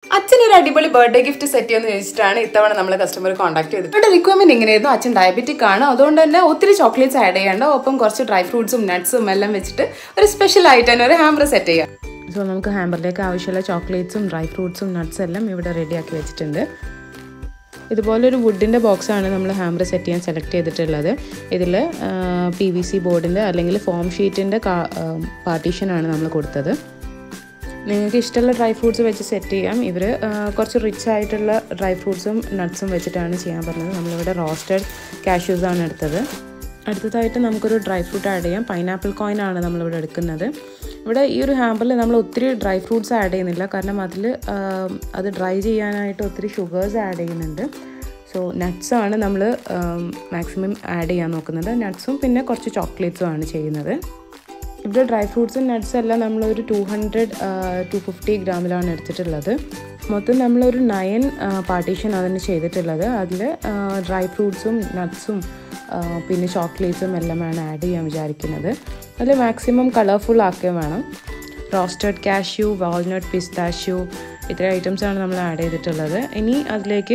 അച്ഛനൊരു അടിപൊളി birthday gift set ചെയ്യുമെന്ന് ചോദിച്ചിട്ടാണ് ഇത്തവണ നമ്മൾ കസ്റ്റമർ കോൺടാക്ട് ചെയ്തത് ഇവിടെ റിക്വയർമെന്റ് ഇങ്ങനെയായിരുന്നു അച്ഛൻ ഡയബറ്റിക് ആണ് അതുകൊണ്ട് തന്നെ ഒത്തിരി ചോക്ലേറ്റ്സ് ആഡ് ചെയ്യേണ്ട ഒപ്പം കുറച്ച് ഡ്രൈ ഫ്രൂട്ട്സും നട്ട്സും എല്ലാം വെച്ചിട്ട് ഒരു സ്പെഷ്യൽ ആയിട്ട് തന്നെ ഒരു ഹാമ്പർ സെറ്റ് ചെയ്യാം സോ നമുക്ക് ഹാമ്പറിലേക്ക് ആവശ്യമുള്ള ചോക്ലേറ്റ്സും ഡ്രൈ ഫ്രൂട്ട്സും നട്ട്സ് എല്ലാം ഇവിടെ റെഡിയാക്കി വെച്ചിട്ടുണ്ട് ഇതുപോലൊരു വുഡിൻ്റെ ബോക്സാണ് നമ്മൾ ഹാമർ സെറ്റ് ചെയ്യാൻ സെലക്ട് ചെയ്തിട്ടുള്ളത് ഇതിൽ പി വി സി ബോർഡിൻ്റെ അല്ലെങ്കിൽ ഫോം ഷീറ്റിൻ്റെ പാർട്ടീഷനാണ് നമ്മൾ കൊടുത്തത് നിങ്ങൾക്ക് ഇഷ്ടമുള്ള ഡ്രൈ ഫ്രൂട്ട്സ് വെച്ച് സെറ്റ് ചെയ്യാം ഇവർ കുറച്ച് റിച്ച് ആയിട്ടുള്ള ഡ്രൈ ഫ്രൂട്ട്സും നട്ട്സും വെച്ചിട്ടാണ് ചെയ്യാൻ പറഞ്ഞത് നമ്മളിവിടെ റോസ്റ്റഡ് കാഷ്യൂസാണ് എടുത്തത് അടുത്തതായിട്ട് നമുക്കൊരു ഡ്രൈ ഫ്രൂട്ട് ആഡ് ചെയ്യാം പൈനാപ്പിൾ കോയിൻ ആണ് നമ്മളിവിടെ എടുക്കുന്നത് ഇവിടെ ഈ ഒരു ഹാമ്പറിൽ നമ്മൾ ഒത്തിരി ഡ്രൈ ഫ്രൂട്ട്സ് ആഡ് ചെയ്യുന്നില്ല കാരണം അതിൽ അത് ഡ്രൈ ചെയ്യാനായിട്ട് ഒത്തിരി ഷുഗേഴ്സ് ആഡ് ചെയ്യുന്നുണ്ട് സോ നട്ട്സ് ആണ് നമ്മൾ മാക്സിമം ആഡ് ചെയ്യാൻ നോക്കുന്നത് നട്ട്സും പിന്നെ കുറച്ച് ചോക്ലേറ്റ്സും ആണ് ചെയ്യുന്നത് ഇവിടെ ഡ്രൈ ഫ്രൂട്ട്സും നട്ട്സും എല്ലാം നമ്മളൊരു ടു ഹൺഡ്രഡ് ടു ഫിഫ്റ്റി ഗ്രാമിലാണ് എടുത്തിട്ടുള്ളത് മൊത്തം നമ്മളൊരു നയൻ പാർട്ടീഷൻ അതിന് ചെയ്തിട്ടുള്ളത് അതിൽ ഡ്രൈ ഫ്രൂട്ട്സും നട്ട്സും പിന്നെ ചോക്ലേറ്റ്സും എല്ലാമാണ് ആഡ് ചെയ്യാൻ വിചാരിക്കുന്നത് അതിൽ മാക്സിമം കളർഫുൾ ആക്കുകയും വേണം റോസ്റ്റഡ് കാഷ്യൂ വാൾനട്ട് പിസ്താഷ്യൂ ഇത്ര ഐറ്റംസാണ് നമ്മൾ ആഡ് ചെയ്തിട്ടുള്ളത് ഇനി അതിലേക്ക്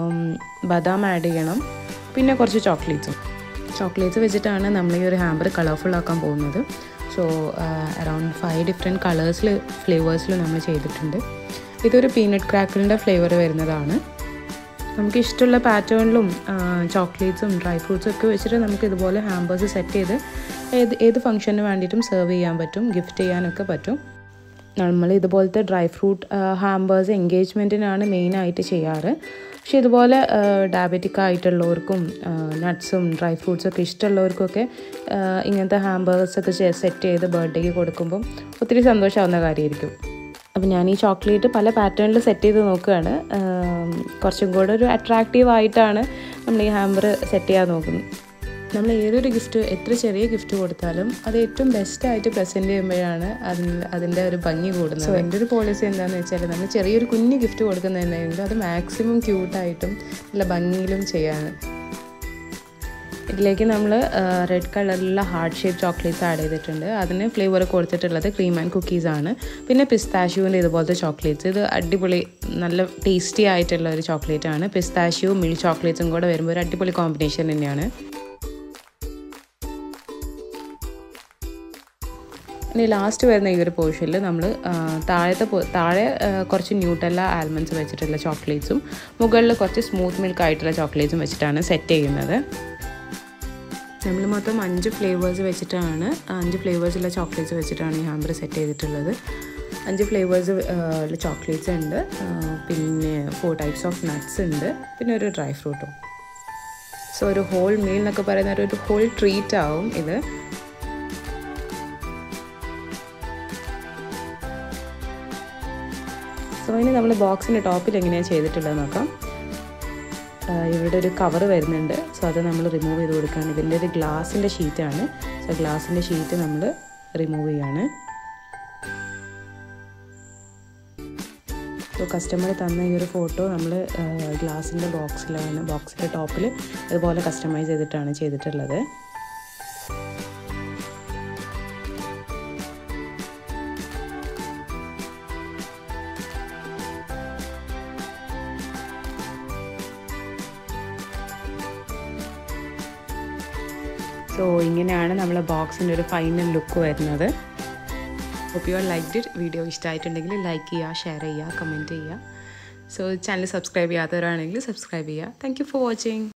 ബദാം ആഡ് ചെയ്യണം പിന്നെ കുറച്ച് ചോക്ലേറ്റ്സും ചോക്ലേറ്റ്സ് വെച്ചിട്ടാണ് നമ്മൾ ഈ ഒരു ഹാമ്പർ കളർഫുൾ ആക്കാൻ പോകുന്നത് സോ അറൗണ്ട് ഫൈവ് ഡിഫറെൻറ്റ് കളേഴ്സിൽ ഫ്ലേവേഴ്സിൽ നമ്മൾ ചെയ്തിട്ടുണ്ട് ഇതൊരു പീനട്ട് ക്രാക്കറിൻ്റെ ഫ്ലേവർ വരുന്നതാണ് നമുക്ക് ഇഷ്ടമുള്ള പാറ്റേണിലും ചോക്ലേറ്റ്സും ഡ്രൈ ഫ്രൂട്ട്സും ഒക്കെ വെച്ചിട്ട് നമുക്ക് ഇതുപോലെ ഹാമ്പേഴ്സ് സെറ്റ് ചെയ്ത് ഏത് ഏത് ഫംഗ്ഷന് വേണ്ടിയിട്ടും സെർവ് ചെയ്യാൻ പറ്റും ഗിഫ്റ്റ് ചെയ്യാനൊക്കെ പറ്റും നമ്മൾ ഇതുപോലത്തെ ഡ്രൈ ഫ്രൂട്ട് ഹാമ്പേഴ്സ് എൻഗേജ്മെൻറ്റിനാണ് മെയിനായിട്ട് ചെയ്യാറ് പക്ഷേ ഇതുപോലെ ഡയബറ്റിക് ആയിട്ടുള്ളവർക്കും നട്ട്സും ഡ്രൈ ഫ്രൂട്ട്സും ഒക്കെ ഇഷ്ടമുള്ളവർക്കൊക്കെ ഇങ്ങനത്തെ ഹാമ്പേഴ്സൊക്കെ സെറ്റ് ചെയ്ത് ബർത്ത്ഡേക്ക് കൊടുക്കുമ്പം ഒത്തിരി സന്തോഷമാവുന്ന കാര്യമായിരിക്കും അപ്പോൾ ഞാൻ ഈ ചോക്ലേറ്റ് പല പാറ്റേണിൽ സെറ്റ് ചെയ്ത് നോക്കുകയാണ് കുറച്ചും കൂടെ ഒരു അട്രാക്റ്റീവ് ആയിട്ടാണ് നമ്മൾ ഈ ഹാമ്പർ സെറ്റ് ചെയ്യാൻ നോക്കുന്നത് നമ്മൾ ഏതൊരു ഗിഫ്റ്റ് എത്ര ചെറിയ ഗിഫ്റ്റ് കൊടുത്താലും അത് ഏറ്റവും ബെസ്റ്റായിട്ട് പ്രസൻറ്റ് ചെയ്യുമ്പോഴാണ് അതിൽ അതിൻ്റെ ഒരു ഭംഗി കൂടുന്നത് സോ എൻ്റെ ഒരു പോളിസി എന്താണെന്ന് വെച്ചാൽ നമ്മൾ ചെറിയൊരു കുഞ്ഞ് ഗിഫ്റ്റ് കൊടുക്കുന്നതിനായിരുന്നു അത് മാക്സിമം ക്യൂട്ടായിട്ടും നല്ല ഭംഗിയിലും ചെയ്യാൻ ഇതിലേക്ക് നമ്മൾ റെഡ് കളറിലുള്ള ഹാർട്ട് ഷേപ്പ് ചോക്ലേറ്റ്സ് ആഡ് ചെയ്തിട്ടുണ്ട് അതിന് ഫ്ലേവർ കൊടുത്തിട്ടുള്ളത് ക്രീം ആൻഡ് കുക്കീസ് ആണ് പിന്നെ പിസ്താഷ്യൂവിൻ്റെ ഇതുപോലത്തെ ചോക്ലേറ്റ്സ് ഇത് അടിപൊളി നല്ല ടേസ്റ്റി ആയിട്ടുള്ള ഒരു ചോക്ലേറ്റ് ആണ് പിസ്താഷ്യൂ മിൽക്ക് ചോക്ലേറ്റ്സും കൂടെ വരുമ്പോൾ ഒരു അടിപൊളി കോമ്പിനേഷൻ തന്നെയാണ് ഇനി ലാസ്റ്റ് വരുന്ന ഈ ഒരു പോർഷനിൽ നമ്മൾ താഴത്തെ താഴെ കുറച്ച് ന്യൂട്ടല്ല ആൽമണ്ട്സ് വെച്ചിട്ടുള്ള ചോക്ലേറ്റ്സും മുകളിൽ കുറച്ച് സ്മൂത്ത് മിൽക്ക് ആയിട്ടുള്ള ചോക്ലേറ്റ്സും വെച്ചിട്ടാണ് സെറ്റ് ചെയ്യുന്നത് നമ്മൾ മൊത്തം അഞ്ച് ഫ്ലേവേഴ്സ് വെച്ചിട്ടാണ് അഞ്ച് ഫ്ലേവേഴ്സുള്ള ചോക്ലേറ്റ്സ് വെച്ചിട്ടാണ് ഈ ഹാമ്പർ സെറ്റ് ചെയ്തിട്ടുള്ളത് അഞ്ച് ഫ്ലേവേഴ്സ് ചോക്ലേറ്റ്സ് ഉണ്ട് പിന്നെ ഫോർ ടൈപ്സ് ഓഫ് നട്ട്സ് ഉണ്ട് പിന്നെ ഒരു ഡ്രൈ ഫ്രൂട്ടും സോ ഒരു ഹോൾ മീൽ എന്നൊക്കെ പറയുന്ന ഒരു ഹോൾ ട്രീറ്റ് ആവും ഇത് സോ ഇനി നമ്മൾ ബോക്സിൻ്റെ ടോപ്പിൽ എങ്ങനെയാണ് ചെയ്തിട്ടുള്ളത് നോക്കാം ഇവിടെ ഒരു കവർ വരുന്നുണ്ട് സോ അത് നമ്മൾ റിമൂവ് ചെയ്ത് കൊടുക്കുകയാണ് ഇതിൻ്റെ ഒരു ഗ്ലാസിൻ്റെ ഷീറ്റാണ് സോ ഗ്ലാസിൻ്റെ ഷീറ്റ് നമ്മൾ റിമൂവ് ചെയ്യാണ് സോ കസ്റ്റമർ തന്ന ഈ ഒരു ഫോട്ടോ നമ്മൾ ഗ്ലാസിൻ്റെ ബോക്സിലാണ് ബോക്സിൻ്റെ ടോപ്പിൽ ഇതുപോലെ കസ്റ്റമൈസ് ചെയ്തിട്ടാണ് ചെയ്തിട്ടുള്ളത് സോ ഇങ്ങനെയാണ് നമ്മളെ ബോക്സിൻ്റെ ഒരു ഫൈനൽ ലുക്ക് വരുന്നത് hope you are like it video ഇഷ്ടമായിട്ടുണ്ടെങ്കിൽ ലൈക്ക് ചെയ്യുക ഷെയർ ചെയ്യുക കമൻറ്റ് ചെയ്യുക സോ ചാനൽ സബ്സ്ക്രൈബ് ചെയ്യാത്തവരാണെങ്കിൽ സബ്സ്ക്രൈബ് ചെയ്യുക താങ്ക് യു ഫോർ വാച്ചിങ്